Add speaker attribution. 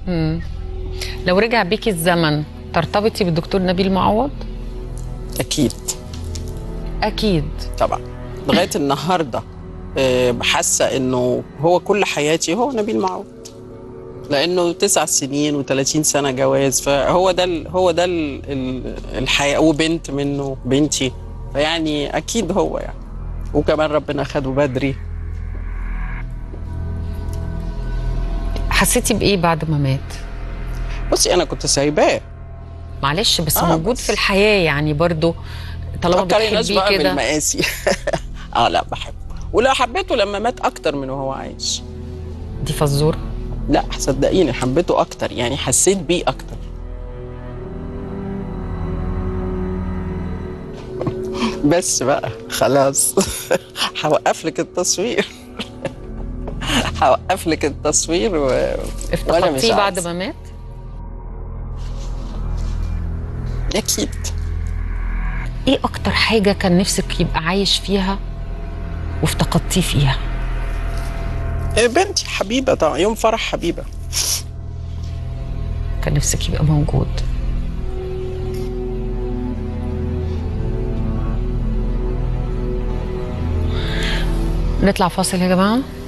Speaker 1: لو رجع بيكي الزمن ترتبطي بالدكتور نبيل معوض
Speaker 2: اكيد
Speaker 1: اكيد
Speaker 2: طبعا لغايه النهارده آه، حاسه انه هو كل حياتي هو نبيل معوض لانه تسع سنين و30 سنه جواز فهو ده ال- هو ده ال- ال- الحياه وبنت منه بنتي فيعني اكيد هو يعني وكمان ربنا خده بدري
Speaker 1: حسيتي بايه بعد ما مات
Speaker 2: بصي انا كنت سايباه
Speaker 1: معلش بس
Speaker 2: آه،
Speaker 1: موجود
Speaker 2: بس.
Speaker 1: في الحياه يعني برضو طالما
Speaker 2: فكريناش
Speaker 1: بتحبيه
Speaker 2: بقى
Speaker 1: كده
Speaker 2: بالمقاسي اه لا بحبه ولا حبيته لما مات اكتر من وهو عايش
Speaker 1: دي فزوره
Speaker 2: لا صدقيني حبيته اكتر يعني حسيت بيه اكتر بس بقى خلاص هوقف لك التصوير هوقف لك التصوير و... وانا مش
Speaker 1: افتقدتيه بعد
Speaker 2: عايزة.
Speaker 1: ما مات
Speaker 2: اكيد
Speaker 1: ايه اكتر حاجه كان نفسك يبقى عايش فيها وافتقدتيه فيها
Speaker 2: إيه بنتي حبيبه طبعا يوم فرح حبيبه
Speaker 1: كان نفسك يبقى موجود نطلع فاصل يا جماعه